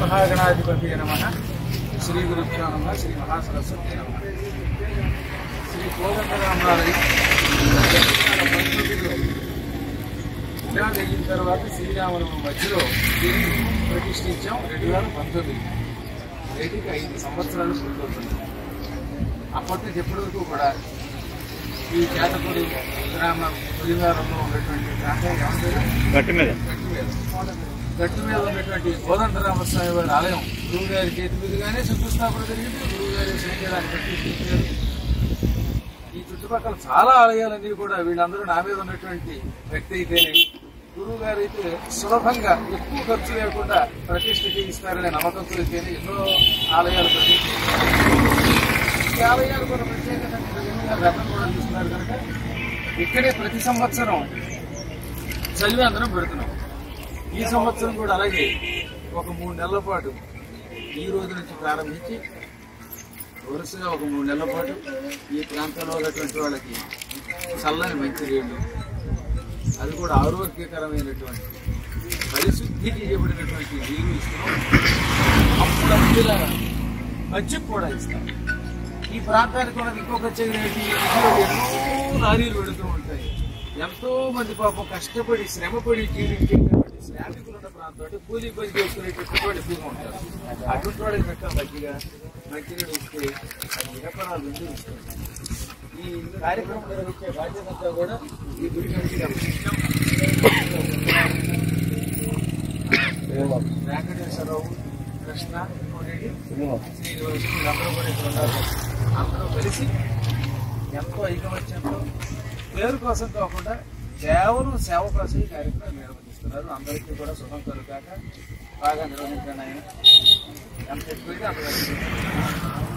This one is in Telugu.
మహాగణాధిపతి నమ శ్రీ గురుభ్యో నమ శ్రీ మహాసరస్వతి నమ శ్రీ కోదండరామాలయం పంతొమ్మిదిలో ఇలా జరిగిన తర్వాత శ్రీరాముల మధ్యలో దీన్ని ప్రతిష్ఠించాం రెండు వేల పంతొమ్మిది నేటికి ఐదు సంవత్సరాలు పూర్తవుతుంది అప్పటి నుంచి ఎప్పటి వరకు కూడా ఈ చేతపూడి గ్రామ పులివారంలో ఉన్నటువంటి ప్రాంతం ఏమంటారు గట్టి మీద గట్టు మీద గట్టు మీద ఉన్నటువంటి కోదండరామస్వామి వారి ఆలయం గురువు గారి చేతి మీదుగానే శంకుస్థాపన జరిగింది గురువు గారి శంకరాన్ని ప్రతిష్ఠించారు ఈ చుట్టుపక్కల చాలా ఆలయాలన్నీ కూడా వీళ్ళందరూ నా మీద ఉన్నటువంటి వ్యక్తి అయితేనే గురువు గారు అయితే సులభంగా ఎక్కువ ఖర్చు లేకుండా ప్రతిష్ఠ చేయిస్తారనే నమ్మకంతో అయితేనే ఎన్నో ఆలయాలు ప్రతిష్ఠించారు ఈ ఆలయాలు కూడా ప్రత్యేకత గురువు గారు రథం కూడా చూస్తున్నారు కనుక ఇక్కడే ప్రతి సంవత్సరం చదివి అందరం పెడుతున్నాం ఈ సంవత్సరం కూడా అలాగే ఒక మూడు నెలల పాటు ఈ రోజు నుంచి ప్రారంభించి వరుసగా ఒక మూడు నెలల పాటు ఈ ప్రాంతంలో ఉన్నటువంటి వాళ్ళకి చల్లని మంచి నీళ్లు అది కూడా ఆరోగ్యకరమైనటువంటి పరిశుద్ధి చేయబడినటువంటి నీళ్లు ఇస్తున్నాం అప్పుడు ఇలా మజ్జిగ కూడా ఇస్తాం ఈ ప్రాంతానికి కూడా ఇంకొక చెయ్యి ఎన్నో లారీలు పెడుతూ ఉంటాయి ఎంతో మంది పాపం కష్టపడి శ్రమపడి జీవించేటువంటి శ్రామికులు ఉన్న ప్రాంతం అంటే కూలీ పని చేసుకునేటటువంటి వాళ్ళు ఎక్కువగా ఉంటారు అటువంటి వాళ్ళకి పెట్టాం మంచిగా మంచినీళ్ళు ఇస్తే అది నిరపరాలు ముందు ఇస్తుంది ఈ కార్యక్రమం నిర్వహించే బాధ్యత అంతా కూడా ఈ గుడి కమిటీకి అప్పగించాం వెంకటేశ్వరరావు కృష్ణ కోనేటి శ్రీనివాసు వీళ్ళందరూ కూడా ఇక్కడ ఉన్నారు అందరూ కలిసి ఎంతో ఐకమత్యంతో పేరు కోసం కాకుండా కేవలం సేవ కోసం ఈ కార్యక్రమం నిర్వహిస్తున్నారు అందరికీ కూడా శుభం కలుగాక బాగా నిర్వహించండి ఆయన ఎంత ఎక్కువైతే అంత మంచిది.